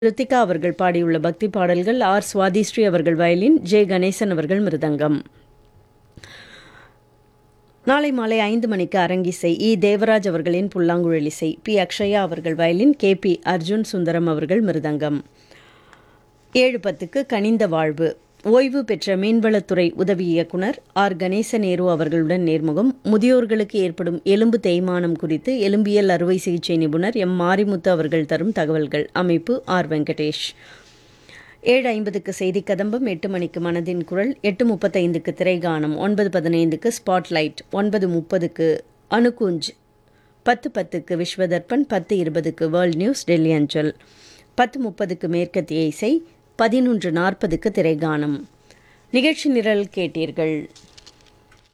ரித்திகா அவர்கள் பாடியுள்ள பக்தி பாடல்கள் ஆர் சுவாதிஸ்ரீ அவர்கள் வயலின் ஜே கணேசன் அவர்கள் மிருதங்கம் நாளை மாலை ஐந்து மணிக்கு அரங்கிசை இ தேவராஜ் அவர்களின் புல்லாங்குழல் இசை பி அக்ஷயா அவர்கள் violin K P Arjun Sundaram அவர்கள் மிருதங்கம் ஏழு பத்துக்கு கனிந்த வாழ்வு ஓய்வு பெற்ற மீன்வளத்துறை உதவி இயக்குனர் ஆர் கணேச நேரு அவர்களுடன் நேர்முகம் முதியோர்களுக்கு ஏற்படும் எலும்பு தேய்மானம் குறித்து எலும்பியல் அறுவை சிகிச்சை நிபுணர் எம் மாரிமுத்து அவர்கள் தரும் தகவல்கள் அமைப்பு ஆர் வெங்கடேஷ் ஏழு ஐம்பதுக்கு செய்தி கதம்பம் எட்டு மணிக்கு மனதின் குரல் எட்டு முப்பத்தைந்துக்கு திரைகானம் ஒன்பது பதினைந்துக்கு ஸ்பாட்லைட் ஒன்பது முப்பதுக்கு அணுகுஞ்ச் பத்து பத்துக்கு விஸ்வதர்ப்பன் பத்து இருபதுக்கு வேர்ல்ட் நியூஸ் டெல்லி அஞ்சல் பத்து முப்பதுக்கு மேற்கத்திய இசை பதினொன்று நாற்பதுக்கு திரைகானம் நிகழ்ச்சி நிரல் கேட்டீர்கள்